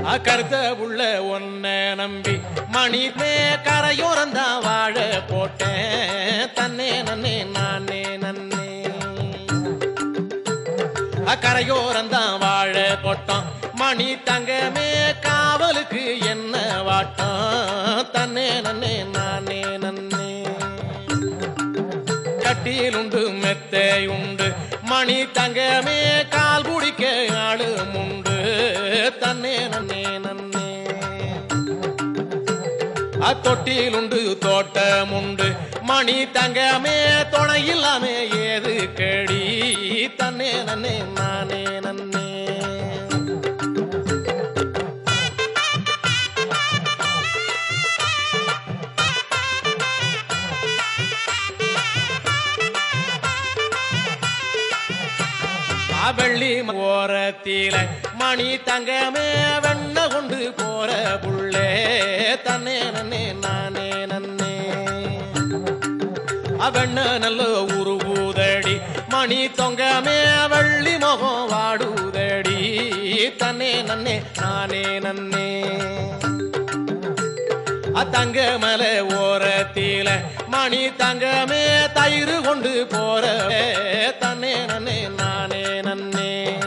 கருத்த உள்ள ஒன்ன நம்பி மணிமே கரையோரந்தான் வாழ போட்டேன் தன்னே நன்னே நானே நன்னே கரையோரந்தான் வாழ போட்டோம் மணி தங்கமே காவலுக்கு என்ன வாட்டம் தன்னே நன்னே நானே நன்னே கட்டியில் உண்டு மெத்தை உண்டு மணி தங்கமே கால் குடிக்க ஆளும் உண்டு தன்னே நன்னே நன்னே அத்தொட்டியில் உண்டு தோட்டம் உண்டு மணி தங்கமே துணை இல்லாம ஏது கடி தன்னே நன்னே நானே நன்னே வெள்ளி ஓரத்தில மணி தங்கமே வெண்ண கொண்டு போற புள்ளே தன்னே நன்னே நானே நன்னே அவண்ண நல்ல உருவுதடி மணி தொங்கமே வள்ளி முகம் வாடுதடி தன்னே நன்னே நானே நன்னே அத்தங்க மலை ஓரத்தில மணி தங்கமே தயிர் கொண்டு போற தன்னே நன்னே நானே நன்னே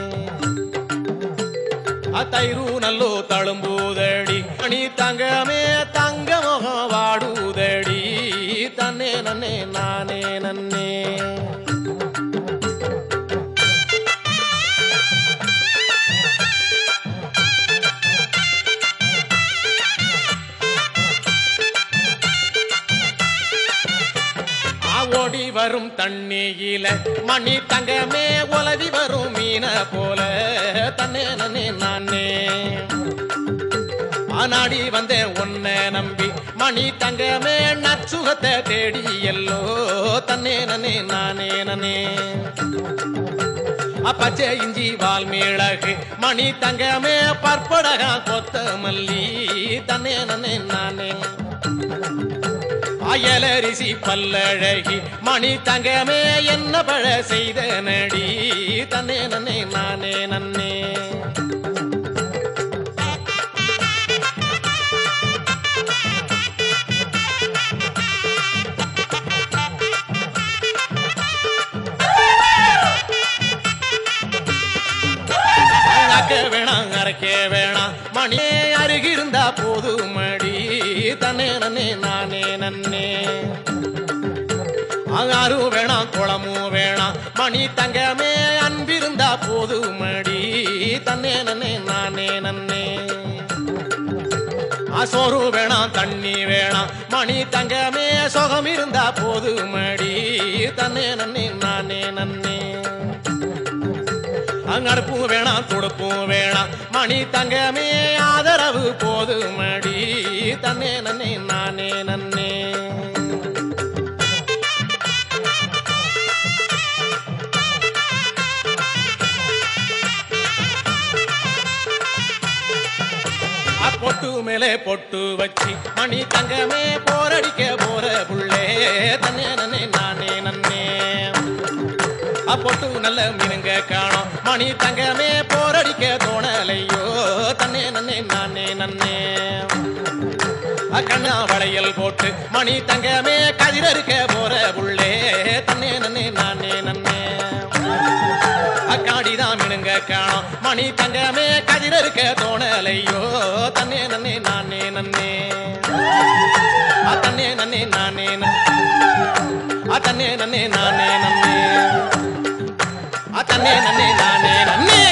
அத்தயிரு நல்லோ தழும்புதடி மணி தங்கமே தங்க முகம் வாடுதடி தன்னே நன்னே நானே நன்னே ஆ ஓடி வரும் தண்ணியில மணி தங்கமே உலவி வரும் மீன போல தன்னே நன்னே நானே ஆனாடி வந்தேன் உன்னை நம்பி மணி தங்கமே நச்சுகத்தை தேடி எல்லோ தன்னே நன்னே நானே நன்னே அப்பச்சை இஞ்சி வால் மிளகு மணி தங்கமே பற்படகா கொத்த மல்லி தன்னே நன்னே நானே அயலரிசி பல்லழகி மணி தங்கமே என்ன பழ செய்த நடி தன்னே நன்னே நானே நன்னே அக்க வேணாம் அரைக்க வேணாம் மணியே அருகிருந்தா போது மடி தன்னே நன்னே நானே நன்னே ஆறு வேணாம் குளமும் வேணாம் மணி தங்கமே அன்பிருந்தா போது மடி தன்னே நன்னே நானே நன்னே சோறு வேணாம் தண்ணி வேணாம் மணி தங்கமே சுகம் இருந்தா போது மடி தன்னே நன்னே நானே நன்னே அங்கடுப்பும் வேணாம் துடுப்பும் வேணாம் மணி தங்கமே ஆதரவு போது மடி தன்னே நன்னே நானே நன்னே பொட்டு மேலே பொட்டு வச்சு மணி தங்கமே போரடிக்க போற புள்ளே தன்னே நன்னே நானே நன்னே பொட்டு நல்ல மீனுங்க காணோம் மணி தங்கமே போரடிக்க தோணலையோ தன்னே நன்னே நானே நன்னே கண்ணா வளையல் போட்டு மணி தங்கமே கதிரறுக்க போற புள்ளே தன்னே நன்னே நானே நன்னே அக்காடிதான் மினுங்க காணோம் மணி தங்கமே கதிரறுக்க தோணலையோ தன்னே நன்னே நானே நன்னே தன்னே நன்னே நானே தன்னே நன்னே நானே நன்னே தன்னே நன்னே நானே நன்னே